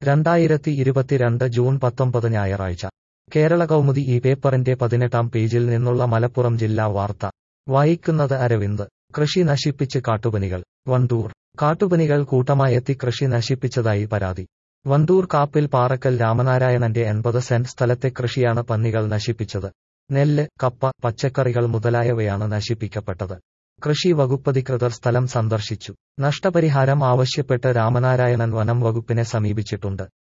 രണ്ടായിരത്തി ഇരുപത്തിരണ്ട് ജൂൺ പത്തൊമ്പത് ഞായറാഴ്ച കേരള കൗമുദി ഈ പേപ്പറിന്റെ പതിനെട്ടാം പേജിൽ നിന്നുള്ള മലപ്പുറം ജില്ലാ വാർത്ത വായിക്കുന്നത് അരവിന്ദ് കൃഷി നശിപ്പിച്ച് കാട്ടുപനികൾ വണ്ടൂർ കാട്ടുപനികൾ കൂട്ടമായെത്തി കൃഷി നശിപ്പിച്ചതായി പരാതി വണ്ടൂർ കാപ്പിൽ പാറക്കൽ രാമനാരായണന്റെ എൺപത് സെന്റ് സ്ഥലത്തെ കൃഷിയാണ് പന്നികൾ നശിപ്പിച്ചത് നെല്ല് കപ്പ പച്ചക്കറികൾ മുതലായവയാണ് നശിപ്പിക്കപ്പെട്ടത് കൃഷി വകുപ്പധികൃതർ സ്ഥലം സന്ദർശിച്ചു നഷ്ടപരിഹാരം ആവശ്യപ്പെട്ട് രാമനാരായണൻ വനം വകുപ്പിനെ സമീപിച്ചിട്ടുണ്ട്